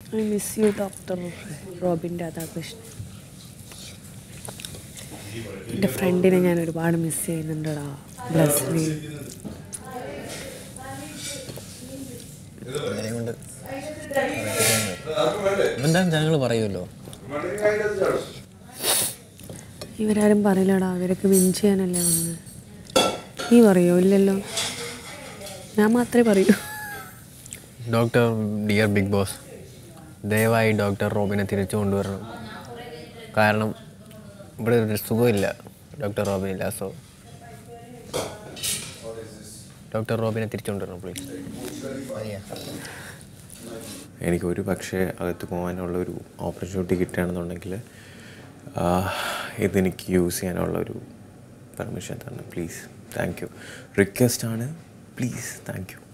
I miss you doctor Robin Radhakrishnan എൻ്റെ ഫ്രണ്ടിനെ ഞാൻ ഒരുപാട് മിസ് ചെയ്യുന്നുണ്ടടാ ബ്ലസ്ലി അങ്ങനെ കൊണ്ട് എന്തായാലും ജനങ്ങൾ പറയുമല്ലോ ഇവരാരും പറയില്ലടാ അവരൊക്കെ വിൻ ചെയ്യാനല്ലേ വന്ന് നീ പറയോ ഇല്ലല്ലോ ഞാൻ മാത്രമേ പറയൂ ഡോക്ടർ ഡിയർ ബിഗ് ബോസ് ദയവായി ഡോക്ടർ റോബിനെ തിരിച്ചു കൊണ്ടുവരണം കാരണം ഇവിടെ ഒരു സുഖമില്ല ഡോക്ടർ റോബിനില്ല സോ ഡോക്ടർ റോബിനെ തിരിച്ചു കൊണ്ടുവരണം പ്ലീസ് എനിക്ക് ഒരു പക്ഷേ അകത്ത് പോകാനുള്ള ഒരു ഓപ്പർച്യൂണിറ്റി കിട്ടുകയാണെന്നുണ്ടെങ്കിൽ ആ, ഇതെനിക്ക് യൂസ് ചെയ്യാനുള്ള ഒരു പെർമിഷൻ തന്നെ പ്ലീസ് താങ്ക് യു റിക്വസ്റ്റ് ആണ് പ്ലീസ് താങ്ക് യു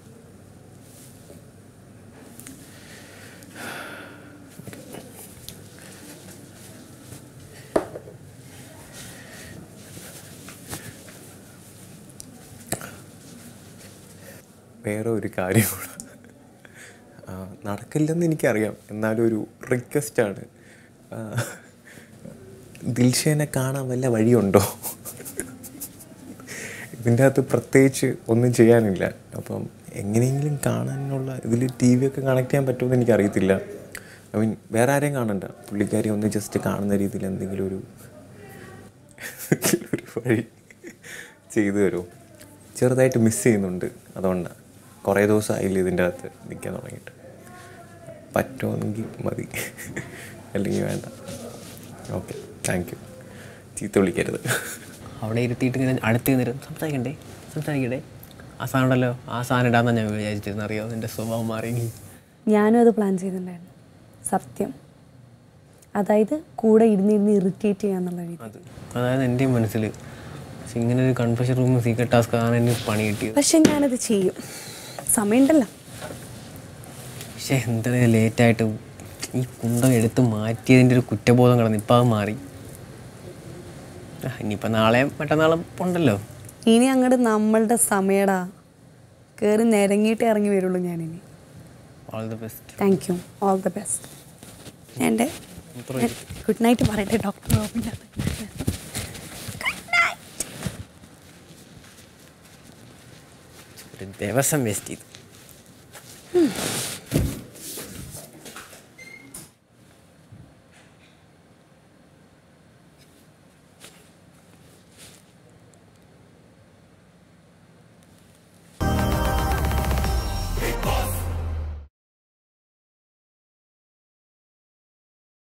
വേറെ ഒരു കാര്യം കൂടെ ആ, നടക്കില്ലെന്ന് എനിക്കറിയാം എന്നാലും ഒരു റിക്വസ്റ്റാണ് ദിൽഷേനെ കാണാൻ വല്ല വഴിയുണ്ടോ ഇതിൻ്റെ അകത്ത് പ്രത്യേകിച്ച് ഒന്നും ചെയ്യാനില്ല അപ്പം എങ്ങനെയെങ്കിലും കാണാനുള്ള ഇതിൽ ടി വി ഒക്കെ കണക്ട് ചെയ്യാൻ പറ്റുമെന്ന് എനിക്കറിയത്തില്ല ഐ മീൻ വേറെ ആരെയും കാണണ്ട പുള്ളിക്കാരി ഒന്ന് ജസ്റ്റ് കാണുന്ന രീതിയിൽ എന്തെങ്കിലും ഒരു ഒരു വഴി ചെയ്തു തരുമോ ചെറുതായിട്ട് മിസ് ചെയ്യുന്നുണ്ട് അതുകൊണ്ടാണ് കുറേ ദിവസമായില്ല ഇതിൻ്റെ അകത്ത് നിൽക്കാൻ തുടങ്ങിയിട്ട് പറ്റുമെന്നെങ്കിൽ മതി അല്ലെങ്കിൽ വേണ്ട ഓക്കെ താങ്ക് യു ചീത്ത വിളിക്കരുത് അവിടെ ഇരുത്തിയിട്ട് ഇങ്ങനെ അടുത്ത് നിന്നിട്ട് സംസാരിക്കണ്ടേ സംസാരിക്കണ്ടേ ആ സാധനം ഉണ്ടല്ലോ ആ സാധനം ഇടാന്നാണ് ഞാൻ വിചാരിച്ചിരുന്നു അറിയോ നിൻ്റെ സ്വഭാവം മാറിയെങ്കിൽ ഞാനും അത് പ്ലാൻ ചെയ്തിട്ടുണ്ടായിരുന്നു സത്യം അതായത് കൂടെ ഇരുന്നിരുന്ന് ഇറിറ്റേറ്റ് ചെയ്യാന്നുള്ള രീതി അത് അതായത് എൻ്റെ മനസ്സിൽ പക്ഷെ ഇങ്ങനെ ഒരു കൺഫ്യൂഷൻ റൂം സീക്രട്ട് ടാസ്ക് ആണ് എനിക്ക് പണി കിട്ടിയത് പക്ഷെ ഞാനത് ചെയ്യും സമയമുണ്ടല്ലോ പക്ഷേ എന്താ ലേറ്റായിട്ട് ഈ കുന്തം എടുത്ത് മാറ്റിയതിൻ്റെ ഒരു കുറ്റബോധം കിടന്നു ഇപ്പം അത് മാറി ആ, ഇനിയിപ്പോൾ നാളെയും മറ്റന്നാളും ഉണ്ടല്ലോ ഇനി അങ്ങോട്ട് നമ്മളുടെ സമയടാ കയറി നിരങ്ങിയിട്ട് ഇറങ്ങി വരുള്ളൂ ഞാനിനി all the best thank you all the best എൻ്റെ ഗുഡ് നൈറ്റ് പറയട്ടെ ഡോക്ടർ റോബിൻ ഒരു ദിവസം വേസ്റ്റ് ചെയ്തു